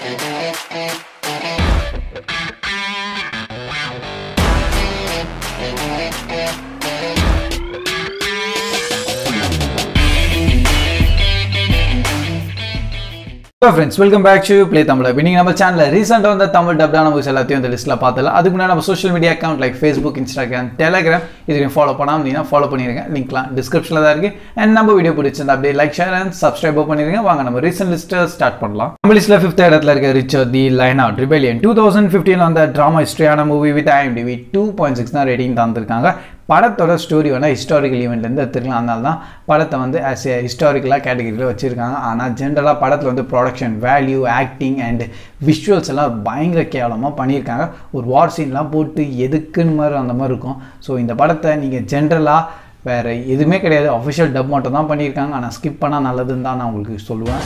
Hello friends welcome back to Play Tamil இன்னைக்கு நம்ம சேனலில் ரீசெண்டாக வந்த தமிழ் டப்டான மூவிஸ் எல்லாத்தையும் இந்த லிஸ்ட்டில் பார்த்தல அதுக்கு முன்னாடி நம்ம social media account like Facebook Instagram Telegram இதுலையும் ஃபாலோ பண்ணாமல் இருந்தீங்கன்னா ஃபாலோ பண்ணிருங்க லிங்க்லாம் டிஸ்கிரிப்ஷனில் தான் இருக்குது அண்ட் நம்ம வீடியோ பிடிச்சிருந்தா அப்படியே லைக் ஷேர் அண்ட் சப்ஸ்கிரைப் பண்ணிருங்க வாங்க நம்ம ரீசெண்ட் லிஸ்ட்டை ஸ்டார்ட் பண்ணலாம் நம்ம லிஸ்ட்டில் ஃபிஃப்த் இடத்துல இருக்க Richard the Lionheart Rebellion two thousand fifteen வந்த ட்ராமா ஹிஸ்ட்ரியான movie with IMDb two point six தான் ரேட்டிங் தந்திருக்காங்க படத்தோட ஸ்டோரி வந்து ஹிஸ்டாரிக்கல் ஈவெண்ட்லேருந்து எடுத்துருக்கலாம் அதனால தான் படத்தை வந்து ஆஸ் ஏ ஹிஸ்டாரிக்கலாக கேட்டகரியில் வச்சுருக்காங்க ஆனால் ஜென்ரலாக படத்தில் வந்து production value acting and visuals எல்லாம் பயங்கர கேவலமாக பண்ணியிருக்காங்க ஒரு வார் சீன்லாம் போட்டு எதுக்குன்னு மாதிரி அந்த மாதிரி இருக்கும் ஸோ இந்த படத்தை நீங்கள் ஜென்ரலாக வேறு எதுவுமே கிடையாது அஃபிஷியல் டப் மட்டும் தான் பண்ணியிருக்காங்க ஆனால் ஸ்கிப் பண்ணால் நல்லதுன்னு தான் நான் உங்களுக்கு சொல்லுவேன்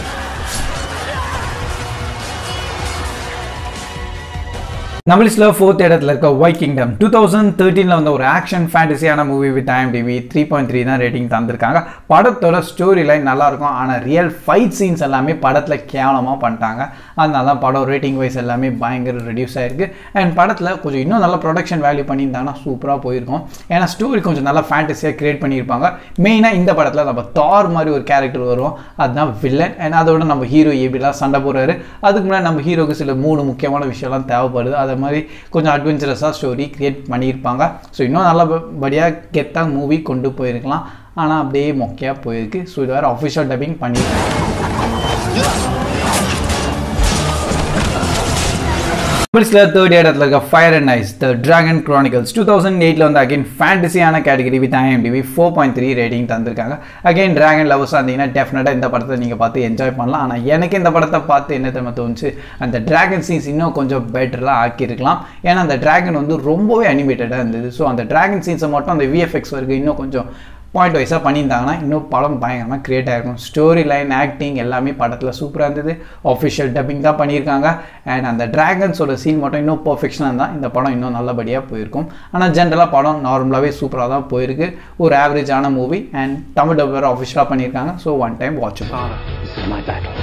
நம்ம லிஸ்ட்டில் ஃபோர்த் இடத்துல இருக்க ஒய் கிங்டம் டூ தௌசண்ட் தேர்ட்டீனில் வந்து ஒரு ஆக்ஷன் ஃபேண்டசியான movie with IMDb three point three தான் ரேட்டிங் தந்திருக்காங்க படத்தோட ஸ்டோரி லைன் நல்லாயிருக்கும் ஆனால் ரியல் ஃபைட் சீன்ஸ் எல்லாமே படத்தில் கேவலமாக பண்ணிட்டாங்க அதனால தான் படம் ரேட்டிங் வைஸ் எல்லாமே பயங்கர ரெடியூஸ் ஆயிருக்கு அண்ட் படத்தில் கொஞ்சம் இன்னும் நல்ல ப்ரொடக்ஷன் வேல்யூ பண்ணியிருந்தாங்கன்னா சூப்பராக போயிருக்கும் ஏன்னா ஸ்டோரி கொஞ்சம் நல்லா ஃபேண்டசியாக கிரியேட் பண்ணியிருப்பாங்க மெயினாக இந்த படத்தில் நம்ம தார் மாதிரி ஒரு கேரக்டர் வரும் அதுதான் வில்லன் அண்ட் அதோட நம்ம ஹீரோ எப்படிலாம் சண்டை போடுறாரு அதுக்கு முன்னாடி நம்ம ஹீரோக்கு சில மூணு முக்கியமான விஷயம்லாம் தேவைப்படுது அதை மாதிரி கொஞ்சம் அட்வென்ச்சரஸாக ஸ்டோரி கிரியேட் பண்ணியிருப்பாங்க ஸோ இன்னும் நல்லபடியாக கெத்தாக மூவி கொண்டு போயிருக்கலாம் ஆனால் அப்படியே மொக்கையாக போயிருக்கு ஸோ இது வேறு அஃபிஷியல் டப்பிங் பண்ணியிருக்காங்க தமிழ்ஸில் தேர்ட் இடத்துல இருக்க Fire and Ice the Dragon Chronicles two thousand எயிட்டில் வந்து அகைன் ஃபேண்டசியான category with IMDb four point three rating தந்திருக்காங்க அகைன் ட்ராகன் லவர்ஸாக இருந்தீங்கன்னா டெஃபினட்டாக இந்த படத்தை நீங்கள் பார்த்து என்ஜாய் பண்ணலாம் ஆனால் எனக்கு இந்த படத்தை பார்த்து என்ன தெரியுமா தோணுச்சு அந்த ட்ராகன் சீன்ஸ் இன்னும் கொஞ்சம் பெட்டராக ஆக்கியிருக்கலாம் ஏன்னா அந்த ட்ராகன் வந்து ரொம்பவே அனிமேட்டடாக இருந்தது ஸோ அந்த ட்ராகன் சீன்ஸை மட்டும் அந்த விஎஃப்எக்ஸ் வரைக்கும் இன்னும் கொஞ்சம் பாயிண்ட் வைஸாக பண்ணியிருந்தாங்கன்னா இன்னும் படம் பயங்கரமாக க்ரியேட் ஆகிருக்கும் ஸ்டோரி லைன் ஆக்டிங் எல்லாமே படத்தில் சூப்பராக இருந்தது ஆஃபிஷியல் டப்பிங் தான் பண்ணியிருக்காங்க அண்ட் அந்த ட்ராகன்ஸோட சீன் மட்டும் இன்னும் பர்ஃபெக்ஷனாக இருந்தால் இந்த படம் இன்னும் நல்லபடியாக போயிருக்கும் ஆனால் ஜென்ரலாக படம் நார்மலாகவே சூப்பராக தான் போயிருக்கு ஒரு ஆவரேஜான மூவி அண்ட் தமிழ் டப்பர் ஆஃபிஷியலாக பண்ணியிருக்காங்க so one time watch This is my battle.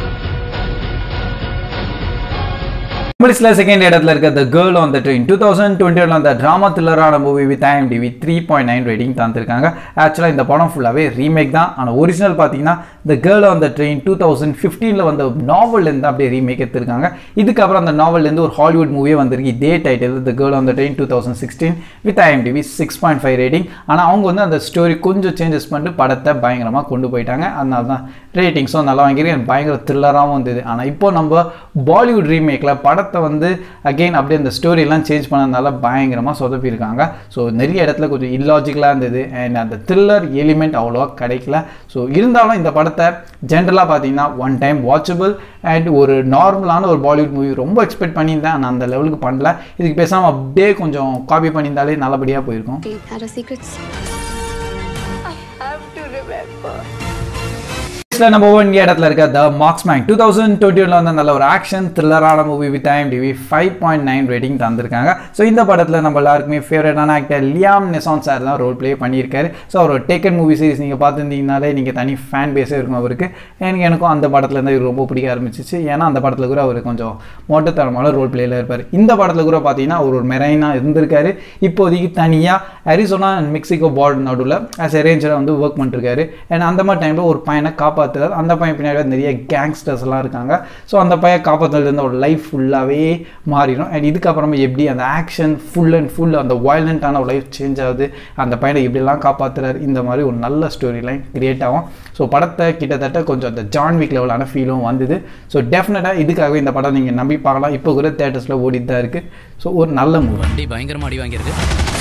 தமிழ்ஸில் செகண்ட் இடத்துல இருக்க the girl on the train two thousand twenty one அந்த ட்ராமா த்ரில்லரான movie with IMDb three point nine rating தந்திருக்காங்க ஆக்சுவலாக இந்த படம் ஃபுல்லாகவே ரீமேக் தான் ஆனால் ஒரிஜினல் பார்த்தீங்கன்னா the girl on the train two thousand ஃபிஃப்டீனில் வந்த நாவல்லேருந்து அப்படியே ரீமேக் எடுத்திருக்காங்க இதுக்கப்புறம் அந்த நாவல்லேருந்து ஒரு ஹாலிவுட் மூவியே வந்திருக்கு இதே title the girl on the train two thousand sixteen with IMDb six point five rating ஆனால் அவங்க வந்து அந்த ஸ்டோரி கொஞ்சம் சேஞ்சஸ் பண்ணிட்டு படத்தை பயங்கரமாக கொண்டு போயிட்டாங்க அதனால தான் ரேட்டிங்ஸும் நல்லா வாங்கியிருக்கேன் பயங்கர த்ரில்லராகவும் இருந்தது ஆனால் இப்போ நம்ம பாலிவுட் ரீமேக்கில் படத்தை வந்து அகெயின் அப்படியே அந்த ஸ்டோரியெல்லாம் சேஞ்ச் பண்ணதுனால பயங்கரமாக சொதப்பியிருக்காங்க ஸோ நிறைய இடத்துல கொஞ்சம் இல்லாஜிக்கலாக இருந்தது அண்ட் அந்த த்ரில்லர் எலிமெண்ட் அவ்வளோவா கிடைக்கல ஸோ இருந்தாலும் இந்த படத்தை ஜென்ரலாக பார்த்தீங்கன்னா ஒன் டைம் வாட்சபிள் அண்ட் ஒரு நார்மலான ஒரு பாலிவுட் மூவி ரொம்ப எக்ஸ்பெக்ட் பண்ணியிருந்தேன் ஆனால் அந்த லெவலுக்கு பண்ணல இதுக்கு பேசாமல் அப்படியே கொஞ்சம் காப்பி பண்ணியிருந்தாலே நல்லபடியாக போயிருக்கும் Do you have our secrets? I have to remember. லிஸ்ட்டில் நம்ம ஒன் இடத்துல இருக்க the Marksman two thousand twenty ஒன்ல வந்து நல்ல ஒரு ஆக்ஷன் த்ரில்லரான movie with IMDb five point nine rating தந்திருக்காங்க ஸோ இந்த படத்தில் நம்ம எல்லாருக்குமே ஃபேவரட்டான ஆக்டர் லியாம் நெசான் சார் தான் ரோல் ப்ளே பண்ணியிருக்காரு ஸோ அவர் டேக்கன் மூவி சீரிஸ் நீங்கள் பார்த்துருந்தீங்கனாலே நீங்கள் தனி ஃபேன் பேஸே இருக்கும் அவருக்கு எனக்கு எனக்கும் அந்த படத்தில் இருந்து ரொம்ப பிடிக்க ஆரம்பிச்சிச்சு ஏன்னா அந்த படத்தில் கூட அவர் கொஞ்சம் மோட்டத்தரமான ரோல் பிளேயில் இருப்பார் இந்த படத்தில் கூட பார்த்தீங்கன்னா அவர் ஒரு மெரைனாக இருந்திருக்காரு இப்போதைக்கு தனியாக அரிசோனா அண்ட் மெக்சிகோ பார்டர் நடுவில் ஆஸ் அரேஞ்சராக வந்து ஒர்க் பண்ணிருக்காரு அண்ட் அந்த மாதிரி டைமில் ஒரு பையனை காப்பாற்றுறாரு அந்த பையன் பின்னாடி நிறைய கேங்ஸ்டர்ஸ் எல்லாம் இருக்காங்க ஸோ அந்த பையன் காப்பாற்றுறதுலேருந்து ஒரு லைஃப் ஃபுல்லாகவே மாறிடும் அண்ட் இதுக்கப்புறமா எப்படி அந்த ஆக்ஷன் ஃபுல் அண்ட் ஃபுல் அந்த வயலண்ட்டான ஒரு லைஃப் சேஞ்ச் ஆகுது அந்த பையனை எப்படிலாம் காப்பாற்றுறாரு இந்த மாதிரி ஒரு நல்ல ஸ்டோரி லைன் கிரியேட் ஆகும் ஸோ படத்தை கிட்டத்தட்ட கொஞ்சம் அந்த ஜான் வீக் லெவலான ஃபீலும் வந்தது ஸோ டெஃபினட்டாக இதுக்காகவே இந்த படம் நீங்கள் நம்பி பார்க்கலாம் இப்போ கூட தேட்டர்ஸில் ஓடிட்டு தான் இருக்குது ஸோ ஒரு நல்ல மூவி வண்டி பயங்கரமா அடி வாங்கியிருக்கு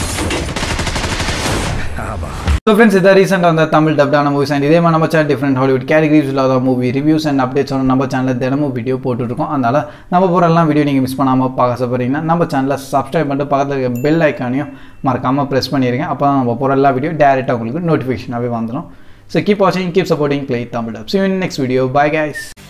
ஸோ ஃப்ரெண்ட்ஸ் இதை ரீசெண்டாக வந்த தமிழ் டப்டான மூவிஸ் அண்ட் இதே மாதிரி நம்ம சேனல் டிஃப்ரெண்ட் ஹாலிவுட் கேட்டகரிஸ் இல்லாத மூவி ரிவ்யூஸ் அண்ட் அப்டேட்ஸ் வந்து நம்ம சேனலில் தினமும் வீடியோ போட்டுருக்கோம் அதனால் நம்ம போகிற எல்லாம் வீடியோ நீங்கள் மிஸ் பண்ணாமல் பார்க்க ஆசைப்படுறீங்கன்னா நம்ம சேனலை சப்ஸ்கிரைப் பண்ணிட்டு பக்கத்தில் இருக்க பெல் ஐக்கானையும் மறக்காமல் ப்ரெஸ் பண்ணிடுங்க அப்போ தான் நம்ம போகிற எல்லா வீடியோ டேரெக்டாக உங்களுக்கு நோட்டிஃபிகேஷனாகவே வந்துடும் ஸோ கீப் வாட்சிங் keep supporting Play Tamil dub see next video bye guys